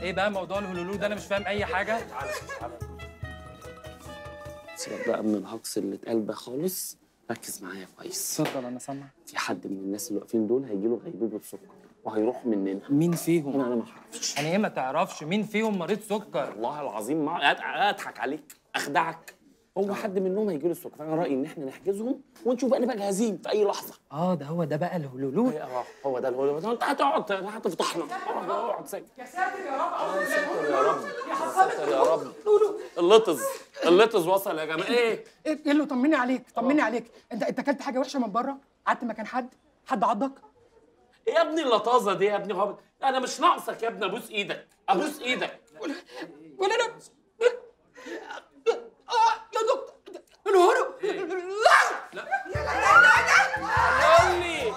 ايه بقى موضوع الهلولو ده انا مش فاهم اي حاجه سيبك بقى من الهجص اللي اتقال ده خالص ركز معايا كويس اتفضل انا سامع في حد من الناس اللي واقفين دول هيجي له غيبوبه سكر وهيروح مننا مين فيهم انا انا ما اعرفش يعني ايه ما تعرفش مين فيهم مريض سكر والله العظيم ما أض- اضحك عليك اخدعك هو حد منهم هيجي له السكر فانا رايي ان احنا نحجزهم ونشوف بقى نبقى جاهزين في اي لحظه اه ده هو ده بقى الهلولو اه هو ده الهو انت هتقعد هتفضحنا اقعد اقعد ساكت يا ساتر يا رب يا ساتر يا رب يا ساتر يا رب اللطز اللطز وصل يا جماعه ايه ايه إيه اللي طمني عليك طمني عليك انت انت اكلت حاجه وحشه من بره قعدت مكان حد حد عضك ايه يا ابني اللطازه دي يا ابني هو انا مش ناقصك يا ابني ابوس ايدك ابوس ايدك ولا انا اه يا دكتور الهرو لا قول لي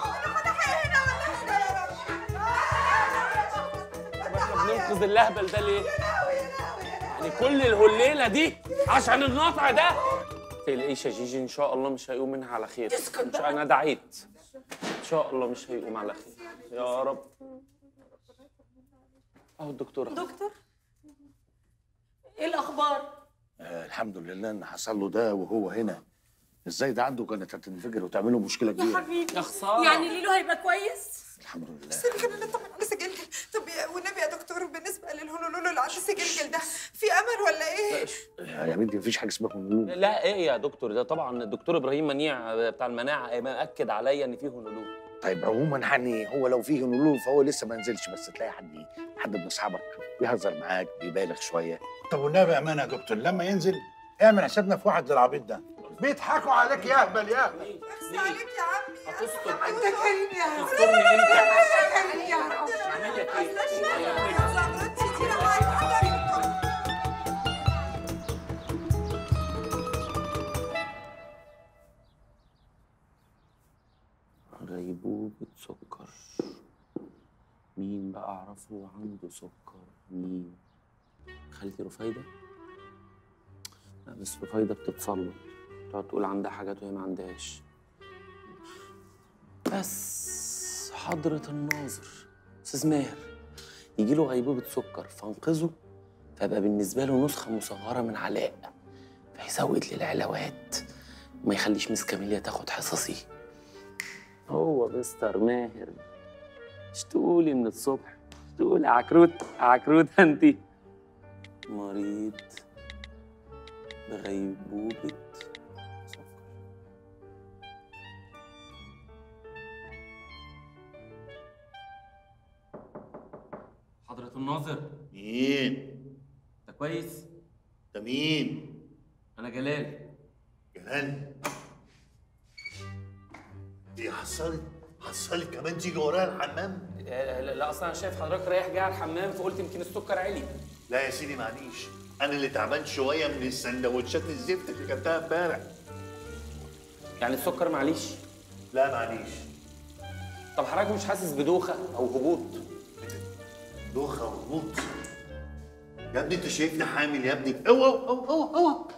احنا بننقذ اللهبل ده ليه؟ يعني كل الهليله دي عشان النطع ده تقلقيش يا جيجي ان شاء الله مش هيقوم منها على خير إن شاء انا دعيت ان شاء الله مش هيقوم على خير يا رب اهو الدكتور دكتور ايه الاخبار آه الحمد لله ان حصل له ده وهو هنا ازاي ده عنده كانت هتنفجر وتعمل له مشكله يا كبيره حبيبي يا خساره يعني ليلو هيبقى كويس الحمد لله خلينا نطمن على سجلجل طب يا- والنبي يا دكتور بالنسبه للهلولولو اللي عند سجلجل ده في امل ولا ايه؟ آه يا بنتي مفيش حاجه اسمها هلول لا ايه يا دكتور ده طبعا الدكتور ابراهيم منيع بتاع المناعه مأكد عليا ان فيه هلولو طيب عموما يعني هو لو فيه هلول فهو لسه ما نزلش بس تلاقي حد حد من اصحابك بيهزر معاك بيبالغ شويه طب والنبي امانه يا دكتور لما ينزل اعمل حسابنا في واحد للعبيط ده بيضحكوا عليك يا اهبل يا اهبل بس عليك يا عمي هتستر انت كريم يا رب تسترني انت انت كريم يا رب عملية ايه؟ زغرتي دي لو هيتقدر غيبوبة سكر مين بقى أعرفه عنده سكر مين خالتي رفايدة لا بس رفايدة بتتسلط تقعد تقول عندها حاجات وهي ما عندهاش بس حضرة الناظر أستاذ ماهر يجي له غيبوبة سكر فانقذه فيبقى بالنسبة له نسخة مصغرة من علاء فيزود لي العلاوات وما يخليش مس كاميليا تاخد حصصي هو مستر ماهر مش تقولي من الصبح مش تقولي عكروت عكروت انت مريض بغيبوبة سكر حضرة الناظر مين انت كويس؟ ده مين انا جلال جلال دي حصلت حصلت كمان تيجي ورايا الحمام لا, لا اصلا انا شايف حضرتك رايح جاي على الحمام فقلت يمكن السكر عالي لا يا سيدي معليش انا اللي تعبان شويه من السندوتشات الزفت اللي كلتها امبارح يعني السكر معليش لا معليش طب حضرتك مش حاسس بدوخه او هبوط دوخه وهبوط يا ابني انت شايفني حامل يا ابني اوعى اوعى اوعى اوعى